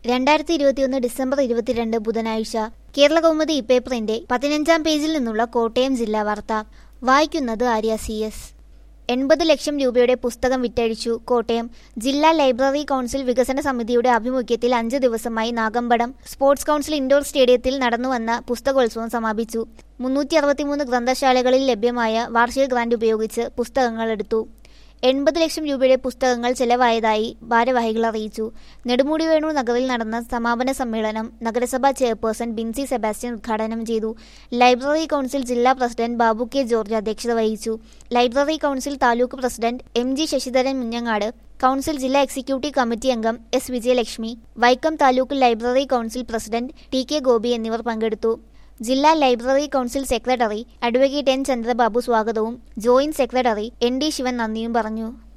രണ്ടായിരത്തി ഇരുപത്തിയൊന്ന് ഡിസംബർ ഇരുപത്തിരണ്ട് ബുധനാഴ്ച കേരള കൗമുദി ഇപ്പേപ്പറിന്റെ പതിനഞ്ചാം പേജിൽ നിന്നുള്ള കോട്ടയം ജില്ലാ വാർത്ത വായിക്കുന്നത് ആര്യ സി എസ് എൺപത് ലക്ഷം രൂപയുടെ പുസ്തകം വിറ്റഴിച്ചു കോട്ടയം ജില്ലാ ലൈബ്രറി കൗൺസിൽ വികസന സമിതിയുടെ ആഭിമുഖ്യത്തിൽ അഞ്ച് ദിവസമായി നാഗമ്പടം സ്പോർട്സ് കൗൺസിൽ ഇൻഡോർ സ്റ്റേഡിയത്തിൽ നടന്നുവന്ന പുസ്തകോത്സവം സമാപിച്ചു മുന്നൂറ്റി അറുപത്തിമൂന്ന് ഗ്രന്ഥശാലകളിൽ ലഭ്യമായ വാർഷിക ഗ്രാന്റ് ഉപയോഗിച്ച് പുസ്തകങ്ങൾ എടുത്തു എൺപത് ലക്ഷം രൂപയുടെ പുസ്തകങ്ങൾ ചെലവായതായി ഭാരവാഹികൾ അറിയിച്ചു നെടുമുടി വേണു നഗറിൽ നടന്ന സമാപന സമ്മേളനം നഗരസഭാ ചെയർപേഴ്സൺ ബിൻസി സെബാസ്റ്റ്യൻ ഉദ്ഘാടനം ചെയ്തു ലൈബ്രറി കൗൺസിൽ ജില്ലാ പ്രസിഡന്റ് ബാബു കെ ജോർജ് അധ്യക്ഷത വഹിച്ചു library council taluk president M G Sasidharan മുഞ്ഞങ്ങാട് കൗൺസിൽ ജില്ലാ എക്സിക്യൂട്ടീവ് കമ്മിറ്റി അംഗം S Vijayalakshmi Vaikom taluk library council president T K Gopi എന്നിവർ പങ്കെടുത്തു ജില്ലാ library council secretary advocate N Chandrababu സ്വാഗതവും joint secretary N D Sivan നന്ദിയും പറഞ്ഞു